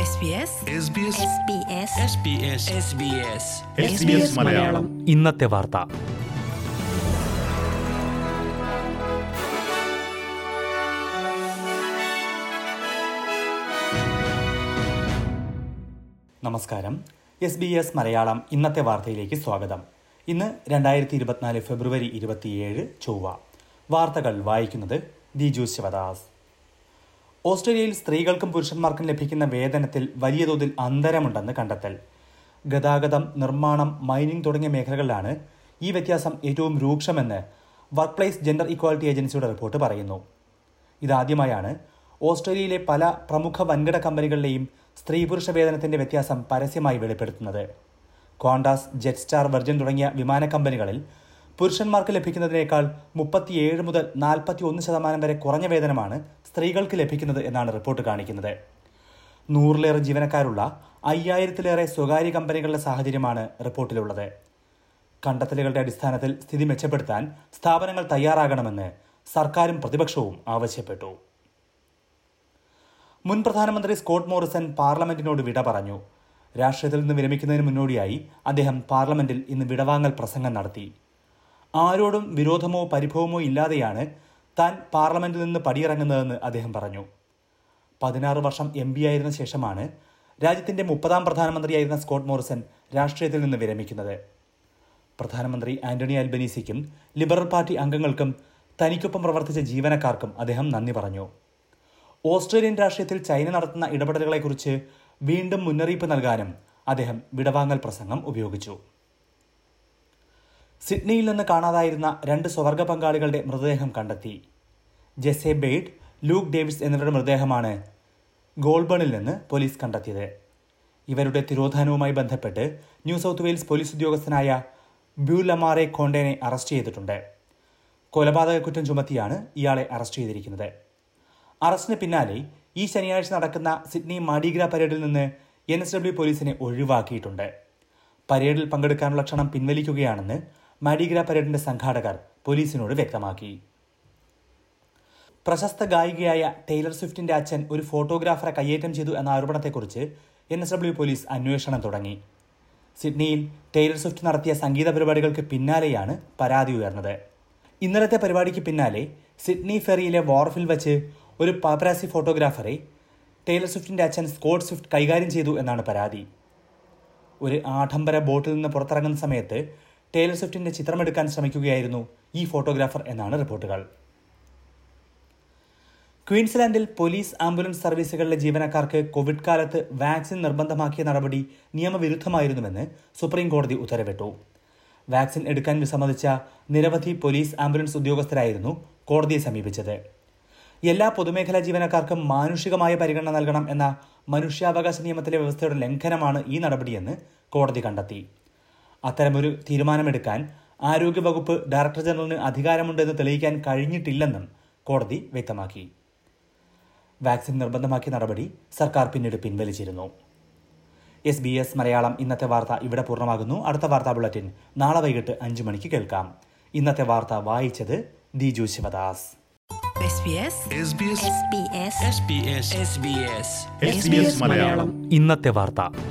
SBS SBS SBS SBS SBS Malayalam ഇന്നത്തെ വാർത്ത നമസ്കാരം എസ് ബി എസ് മലയാളം ഇന്നത്തെ വാർത്തയിലേക്ക് സ്വാഗതം ഇന്ന് രണ്ടായിരത്തി ഇരുപത്തിനാല് ഫെബ്രുവരി ഇരുപത്തിയേഴ് ചൊവ്വ വാർത്തകൾ വായിക്കുന്നത് ദിജു ശിവദാസ് ഓസ്ട്രേലിയയിൽ സ്ത്രീകൾക്കും പുരുഷന്മാർക്കും ലഭിക്കുന്ന വേതനത്തിൽ വലിയ തോതിൽ അന്തരമുണ്ടെന്ന് കണ്ടെത്തൽ ഗതാഗതം നിർമ്മാണം മൈനിംഗ് തുടങ്ങിയ മേഖലകളിലാണ് ഈ വ്യത്യാസം ഏറ്റവും രൂക്ഷമെന്ന് വർക്ക് പ്ലേസ് ജെൻഡർ ഇക്വാലിറ്റി ഏജൻസിയുടെ റിപ്പോർട്ട് പറയുന്നു ഇതാദ്യമായാണ് ഓസ്ട്രേലിയയിലെ പല പ്രമുഖ വൻകിട കമ്പനികളിലെയും സ്ത്രീ പുരുഷ വേതനത്തിന്റെ വ്യത്യാസം പരസ്യമായി വെളിപ്പെടുത്തുന്നത് ക്വാണ്ടാസ് ജെറ്റ് സ്റ്റാർ വെർജിൻ തുടങ്ങിയ വിമാന കമ്പനികളിൽ പുരുഷന്മാർക്ക് ലഭിക്കുന്നതിനേക്കാൾ മുപ്പത്തിയേഴ് മുതൽ നാൽപ്പത്തി ഒന്ന് ശതമാനം വരെ കുറഞ്ഞ വേതനമാണ് സ്ത്രീകൾക്ക് ലഭിക്കുന്നത് എന്നാണ് റിപ്പോർട്ട് കാണിക്കുന്നത് നൂറിലേറെ ജീവനക്കാരുള്ള അയ്യായിരത്തിലേറെ സ്വകാര്യ കമ്പനികളുടെ സാഹചര്യമാണ് റിപ്പോർട്ടിലുള്ളത് കണ്ടെത്തലുകളുടെ അടിസ്ഥാനത്തിൽ സ്ഥിതി മെച്ചപ്പെടുത്താൻ സ്ഥാപനങ്ങൾ തയ്യാറാകണമെന്ന് സർക്കാരും പ്രതിപക്ഷവും ആവശ്യപ്പെട്ടു മുൻ പ്രധാനമന്ത്രി സ്കോട്ട് മോറിസൺ പാർലമെന്റിനോട് വിട പറഞ്ഞു രാഷ്ട്രീയത്തിൽ നിന്ന് വിരമിക്കുന്നതിന് മുന്നോടിയായി അദ്ദേഹം പാർലമെന്റിൽ ഇന്ന് വിടവാങ്ങൽ പ്രസംഗം നടത്തി ആരോടും വിരോധമോ പരിഭവമോ ഇല്ലാതെയാണ് താൻ പാർലമെന്റിൽ നിന്ന് പടിയിറങ്ങുന്നതെന്ന് അദ്ദേഹം പറഞ്ഞു പതിനാറ് വർഷം എം പി ആയിരുന്ന ശേഷമാണ് രാജ്യത്തിന്റെ മുപ്പതാം പ്രധാനമന്ത്രിയായിരുന്ന സ്കോട്ട് മോറിസൺ രാഷ്ട്രീയത്തിൽ നിന്ന് വിരമിക്കുന്നത് പ്രധാനമന്ത്രി ആന്റണി അൽബനീസിക്കും ലിബറൽ പാർട്ടി അംഗങ്ങൾക്കും തനിക്കൊപ്പം പ്രവർത്തിച്ച ജീവനക്കാർക്കും അദ്ദേഹം നന്ദി പറഞ്ഞു ഓസ്ട്രേലിയൻ രാഷ്ട്രീയത്തിൽ ചൈന നടത്തുന്ന ഇടപെടലുകളെക്കുറിച്ച് വീണ്ടും മുന്നറിയിപ്പ് നൽകാനും അദ്ദേഹം വിടവാങ്ങൽ പ്രസംഗം ഉപയോഗിച്ചു സിഡ്നിയിൽ നിന്ന് കാണാതായിരുന്ന രണ്ട് സ്വർഗ പങ്കാളികളുടെ മൃതദേഹം കണ്ടെത്തി ജെസെ ബെയ്ഡ് ലൂക്ക് ഡേവിസ് എന്നിവരുടെ മൃതദേഹമാണ് ഗോൾബണിൽ നിന്ന് പോലീസ് കണ്ടെത്തിയത് ഇവരുടെ തിരോധാനവുമായി ബന്ധപ്പെട്ട് ന്യൂ സൗത്ത് വെയിൽസ് പോലീസ് ഉദ്യോഗസ്ഥനായ ബ്യൂലമാറെ കോണ്ടേനെ അറസ്റ്റ് ചെയ്തിട്ടുണ്ട് കൊലപാതക കുറ്റം ചുമത്തിയാണ് ഇയാളെ അറസ്റ്റ് ചെയ്തിരിക്കുന്നത് അറസ്റ്റിന് പിന്നാലെ ഈ ശനിയാഴ്ച നടക്കുന്ന സിഡ്നി മാഡിഗ്ര പരേഡിൽ നിന്ന് എൻ എസ് ഡബ്ല്യു പോലീസിനെ ഒഴിവാക്കിയിട്ടുണ്ട് പരേഡിൽ പങ്കെടുക്കാനുള്ള ക്ഷണം പിൻവലിക്കുകയാണെന്ന് മാഡിഗ്ര പരേഡിന്റെ സംഘാടകർ പോലീസിനോട് വ്യക്തമാക്കി പ്രശസ്ത ഗായികയായ ടൈലർ സ്വിഫ്റ്റിന്റെ അച്ഛൻ ഒരു ഫോട്ടോഗ്രാഫറെ കയ്യേറ്റം ചെയ്തു എന്ന ആരോപണത്തെക്കുറിച്ച് എൻ എസ് ഡബ്ല്യു പോലീസ് അന്വേഷണം തുടങ്ങി സിഡ്നിയിൽ ടൈലർ സ്വിഫ്റ്റ് നടത്തിയ സംഗീത പരിപാടികൾക്ക് പിന്നാലെയാണ് പരാതി ഉയർന്നത് ഇന്നലത്തെ പരിപാടിക്ക് പിന്നാലെ സിഡ്നി ഫെറിയിലെ വാർഫിൽ വെച്ച് ഒരു പാപ്പരാസി ഫോട്ടോഗ്രാഫറെ ടൈലർ സ്വിഫ്റ്റിന്റെ അച്ഛൻ സ്കോട്ട് സ്വിഫ്റ്റ് കൈകാര്യം ചെയ്തു എന്നാണ് പരാതി ഒരു ആഡംബര ബോട്ടിൽ നിന്ന് പുറത്തിറങ്ങുന്ന സമയത്ത് ടൈലർ സ്വിഫ്റ്റിന്റെ ചിത്രമെടുക്കാൻ ശ്രമിക്കുകയായിരുന്നു ഈ ഫോട്ടോഗ്രാഫർ എന്നാണ് റിപ്പോർട്ടുകൾ ക്വീൻസ്ലാൻഡിൽ പോലീസ് ആംബുലൻസ് സർവീസുകളിലെ ജീവനക്കാർക്ക് കോവിഡ് കാലത്ത് വാക്സിൻ നിർബന്ധമാക്കിയ നടപടി നിയമവിരുദ്ധമായിരുന്നുവെന്ന് സുപ്രീം കോടതി ഉത്തരവിട്ടു വാക്സിൻ എടുക്കാൻ വിസമ്മതിച്ച നിരവധി പോലീസ് ആംബുലൻസ് ഉദ്യോഗസ്ഥരായിരുന്നു കോടതിയെ സമീപിച്ചത് എല്ലാ പൊതുമേഖലാ ജീവനക്കാർക്കും മാനുഷികമായ പരിഗണന നൽകണം എന്ന മനുഷ്യാവകാശ നിയമത്തിലെ വ്യവസ്ഥയുടെ ലംഘനമാണ് ഈ നടപടിയെന്ന് കോടതി കണ്ടെത്തി അത്തരമൊരു തീരുമാനമെടുക്കാൻ ആരോഗ്യവകുപ്പ് ഡയറക്ടർ ജനറലിന് അധികാരമുണ്ടെന്ന് തെളിയിക്കാൻ കഴിഞ്ഞിട്ടില്ലെന്നും കോടതി വ്യക്തമാക്കി വാക്സിൻ നിർബന്ധമാക്കിയ നടപടി സർക്കാർ പിന്നീട് പിൻവലിച്ചിരുന്നു എസ് ബി എസ് മലയാളം ഇന്നത്തെ വാർത്ത ഇവിടെ പൂർണ്ണമാകുന്നു അടുത്ത വാർത്താ ബുള്ളറ്റിൻ നാളെ വൈകിട്ട് അഞ്ചു മണിക്ക് കേൾക്കാം ഇന്നത്തെ വാർത്ത വായിച്ചത് Diju Sivadas SBS SBS SBS SBS SBS Malayalam ഇന്നത്തെ വാർത്ത